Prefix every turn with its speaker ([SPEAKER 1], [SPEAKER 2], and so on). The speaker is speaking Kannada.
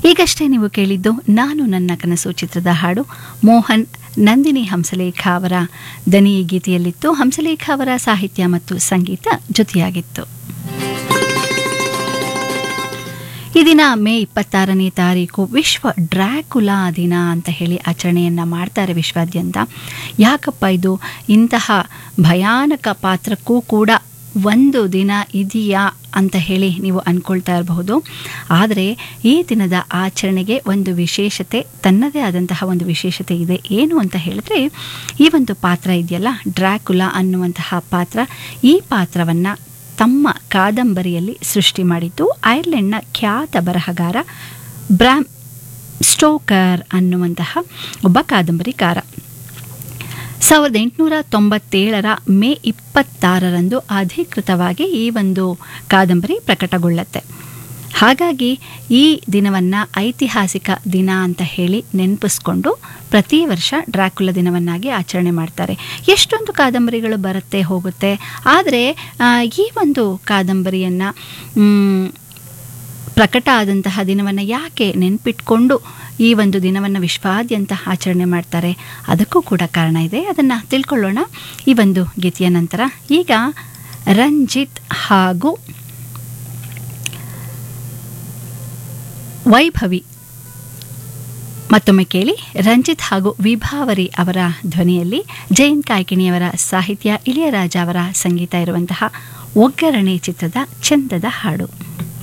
[SPEAKER 1] ಈಗಷ್ಟೇ ನೀವು ಕೇಳಿದ್ದು ನಾನು ನನ್ನ ಕನಸು ಚಿತ್ರದ ಹಾಡು ಮೋಹನ್ ನಂದಿನಿ ಹಂಸಲೇಖ ಅವರ ದನಿ ಈ ಗೀತೆಯಲ್ಲಿತ್ತು ಹಂಸಲೇಖ ಅವರ ಸಾಹಿತ್ಯ ಮತ್ತು ಸಂಗೀತ ಜೊತೆಯಾಗಿತ್ತು ಈ ದಿನ ಮೇ ಇಪ್ಪತ್ತಾರನೇ ತಾರೀಕು ವಿಶ್ವ ಡ್ರ್ಯಾಕುಲಾ ದಿನ ಅಂತ ಹೇಳಿ ಆಚರಣೆಯನ್ನು ಮಾಡ್ತಾರೆ ವಿಶ್ವಾದ್ಯಂತ ಯಾಕಪ್ಪ ಇದು ಇಂತಹ ಭಯಾನಕ ಪಾತ್ರಕ್ಕೂ ಕೂಡ ಒಂದು ದಿನ ಇದೆಯಾ ಅಂತ ಹೇಳಿ ನೀವು ಅಂದ್ಕೊಳ್ತಾ ಇರಬಹುದು ಆದರೆ ಈ ದಿನದ ಆಚರಣೆಗೆ ಒಂದು ವಿಶೇಷತೆ ತನ್ನದೇ ಆದಂತಹ ಒಂದು ವಿಶೇಷತೆ ಇದೆ ಏನು ಅಂತ ಹೇಳಿದ್ರೆ ಈ ಒಂದು ಪಾತ್ರ ಇದೆಯಲ್ಲ ಡ್ರ್ಯಾಕುಲಾ ಅನ್ನುವಂತಹ ಪಾತ್ರ ಈ ಪಾತ್ರವನ್ನು ತಮ್ಮ ಕಾದಂಬರಿಯಲ್ಲಿ ಸೃಷ್ಟಿ ಮಾಡಿದ್ದು ಐರ್ಲೆಂಡ್ನ ಖ್ಯಾತ ಬರಹಗಾರ ಬ್ರಾಮ್ ಸ್ಟೋಕರ್ ಅನ್ನುವಂತಹ ಒಬ್ಬ ಕಾದಂಬರಿಕಾರ ಸಾವಿರದ ಎಂಟುನೂರ ತೊಂಬತ್ತೇಳರ ಮೇ ಇಪ್ಪತ್ತಾರರಂದು ಅಧಿಕೃತವಾಗಿ ಈ ಒಂದು ಕಾದಂಬರಿ ಪ್ರಕಟಗೊಳ್ಳುತ್ತೆ ಹಾಗಾಗಿ ಈ ದಿನವನ್ನು ಐತಿಹಾಸಿಕ ದಿನ ಅಂತ ಹೇಳಿ ನೆನಪಿಸ್ಕೊಂಡು ಪ್ರತಿ ವರ್ಷ ಡ್ರ್ಯಾಕುಲ ದಿನವನ್ನಾಗಿ ಆಚರಣೆ ಮಾಡ್ತಾರೆ ಎಷ್ಟೊಂದು ಕಾದಂಬರಿಗಳು ಬರುತ್ತೆ ಹೋಗುತ್ತೆ ಆದರೆ ಈ ಒಂದು ಕಾದಂಬರಿಯನ್ನು ಪ್ರಕಟ ಆದಂತಹ ದಿನವನ್ನು ಯಾಕೆ ನೆನ್ಪಿಟ್ಕೊಂಡು ಈ ಒಂದು ದಿನವನ್ನು ವಿಶ್ವಾದ್ಯಂತ ಆಚರಣೆ ಮಾಡ್ತಾರೆ ಅದಕ್ಕೂ ಕೂಡ ಕಾರಣ ಇದೆ ಅದನ್ನು ತಿಳ್ಕೊಳ್ಳೋಣ ಈ ಒಂದು ಗೀತೆಯ ನಂತರ ಈಗ ರಂಜಿತ್ ಹಾಗೂ ವೈಭವಿ ಮತ್ತೊಮ್ಮೆ ಕೇಳಿ ರಂಜಿತ್ ಹಾಗೂ ವಿಭಾವರಿ ಅವರ ಧ್ವನಿಯಲ್ಲಿ ಜಯಂತ್ ಕಾಯ್ಕಿಣಿಯವರ ಸಾಹಿತ್ಯ ಇಳಿಯರಾಜ ಅವರ ಸಂಗೀತ ಇರುವಂತಹ ಒಗ್ಗರಣೆ ಚಿತ್ರದ ಚಂದದ ಹಾಡು